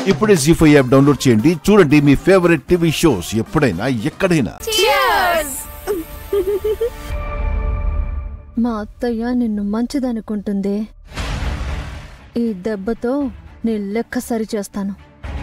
ఇప్పుడే G five app download చేయండి చూడండి మీ ఫేవరెట్ టీవీ షోస్ ఎప్పుడైనా ఎక్కడైనా మా అత్తయ్య నిన్ను మంచిదనుకుంటుంది ఈ దెబ్బతో నీ లెక్క సరి చేస్తాను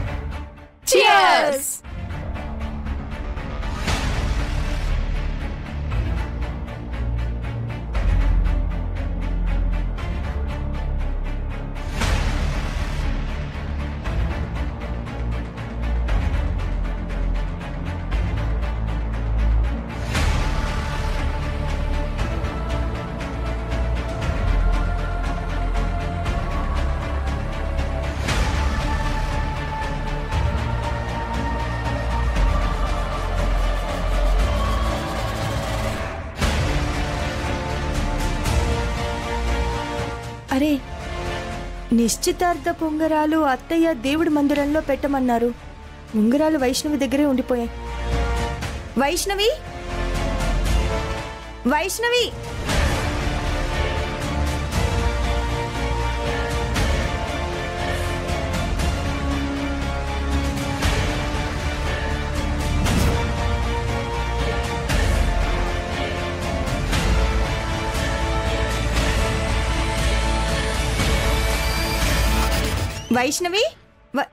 అరే నిశ్చితార్థ పొంగరాలు అత్తయ్య దేవుడి మందిరంలో పెట్టమన్నారు ఉంగరాలు వైష్ణవి దగ్గరే ఉండిపోయాయి వైష్ణవి వైష్ణవి వైష్ణవి వ-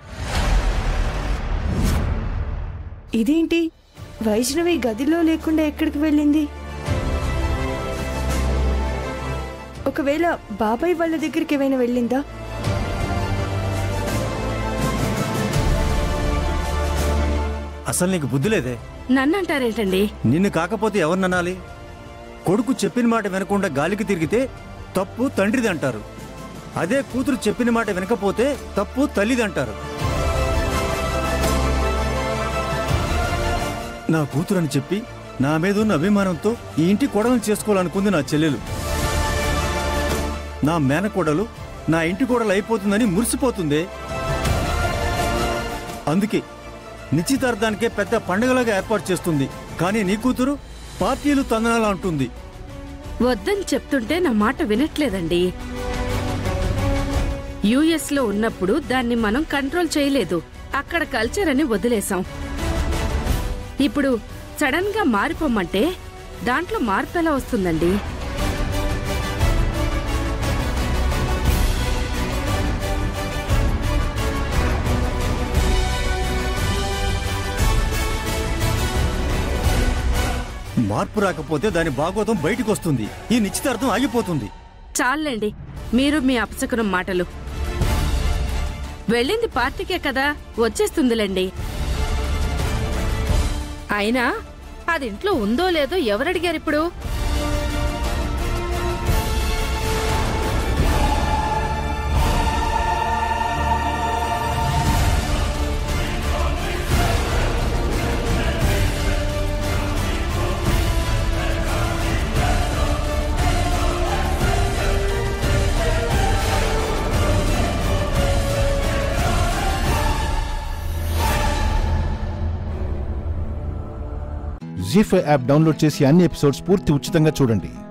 ఇదేంటి వైష్ణవి గదిలో లేకుండా ఎక్కడికి వెళ్ళింది ఒకవేళ బాబాయ్ వాళ్ళ దగ్గరికి ఏమైనా వెళ్ళిందా అసలు నీకు బుద్ధి లేదే నన్నంటారేంటండి నిన్ను కాకపోతే ఎవరిననాలి కొడుకు చెప్పిన మాట వినకుండా గాలికి తిరిగితే తప్పు తండ్రిది అంటారు అదే కూతురు చెప్పిన మాట వినకపోతే తప్పు తల్లిది అంటారు నా కూతురు అని చెప్పి నా మీద ఉన్న అభిమానంతో ఈ ఇంటి కొడలను చేసుకోవాలనుకుంది నా చెల్లెలు నా మేనకోడలు నా ఇంటి కోడలు అయిపోతుందని మురిసిపోతుందే అందుకే నిశ్చితార్థానికే పెద్ద పండుగలాగా ఏర్పాటు చేస్తుంది కానీ నీ కూతురు పార్టీలు తందనాలు అంటుంది వద్దని చెప్తుంటే నా మాట వినట్లేదండి యుఎస్ లో ఉన్నప్పుడు దాన్ని మనం కంట్రోల్ చేయలేదు అక్కడ కల్చర్ అని వదిలేసాం ఇప్పుడు సడన్ గా మారిపోమంటే దాంట్లో మార్పు ఎలా వస్తుందండి మార్పు రాకపోతే దాని భాగవతం బయటికి వస్తుంది ఈ నిశ్చితార్థం ఆగిపోతుంది చాలండి మీరు మీ అపశకునం మాటలు వెళ్ళింది పార్టీకే కదా వచ్చేస్తుందిలేండి అయినా అది ఇంట్లో ఉందో లేదో ఎవరడిగారు ఇప్పుడు జీ ఫైవ్ యాప్ డౌన్లోడ్ చేసి అన్ని ఎపిసోడ్స్ పూర్తి ఉచితంగా చూడండి